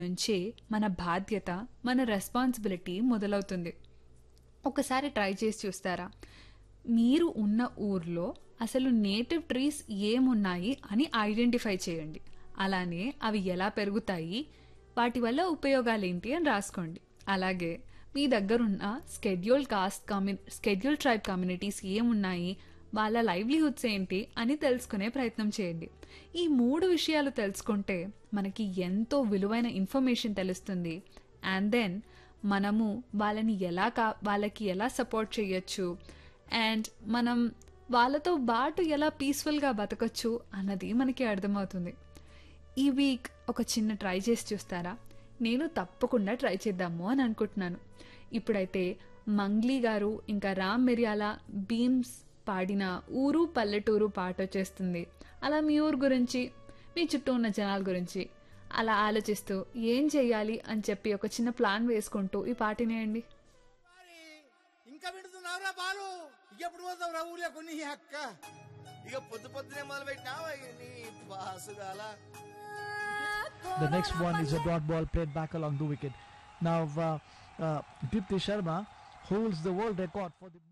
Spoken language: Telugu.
నుంచే మన బాధ్యత మన రెస్పాన్సిబిలిటీ మొదలవుతుంది ఒకసారి ట్రై చేసి చూస్తారా మీరు ఉన్న ఊర్లో అసలు నేటివ్ ట్రీస్ ఏమున్నాయి అని ఐడెంటిఫై చేయండి అలానే అవి ఎలా పెరుగుతాయి వాటి వల్ల ఉపయోగాలు ఏంటి అని రాసుకోండి అలాగే మీ దగ్గరున్న స్కెడ్యూల్ కాస్ట్ కమ్యూ స్కెడ్యూల్ ట్రైబ్ కమ్యూనిటీస్ ఏమున్నాయి వాళ్ళ లైవ్లీహుడ్స్ ఏంటి అని తెలుసుకునే ప్రయత్నం చేయండి ఈ మూడు విషయాలు తెలుసుకుంటే మనకి ఎంతో విలువైన ఇన్ఫర్మేషన్ తెలుస్తుంది అండ్ దెన్ మనము వాళ్ళని ఎలా కా వాళ్ళకి ఎలా సపోర్ట్ చేయొచ్చు అండ్ మనం వాళ్ళతో బాటు ఎలా పీస్ఫుల్గా బతకొచ్చు అన్నది మనకి అర్థమవుతుంది ఈ వీక్ ఒక చిన్న ట్రై చేసి చూస్తారా నేను తప్పకుండా ట్రై చేద్దాము అని అనుకుంటున్నాను ఇప్పుడైతే మంగ్లీ గారు ఇంకా రామ్ మిరియాల బీమ్స్ పాడిన ఊరు పల్లెటూరు పాట వచ్చేస్తుంది అలా మీ ఊరు గురించి మీ చుట్టూ ఉన్న జనాల గురించి అలా ఆలోచిస్తూ ఏం చెయ్యాలి అని చెప్పి ఒక చిన్న ప్లాన్ వేసుకుంటూ ఈ పాటినేయండి మరి ఇంకా వింటున్నావురా బాలు ఎప్పుడు పోతావు రా ఊర్లో కొన్ని అక్క ఇక పొద్దు పొద్దునే మొదలు పెట్టినావా నీ బాసుగాల The next one is a dot ball played back along the wicket. Now, uh, uh, Dipti Sharma holds the world record for the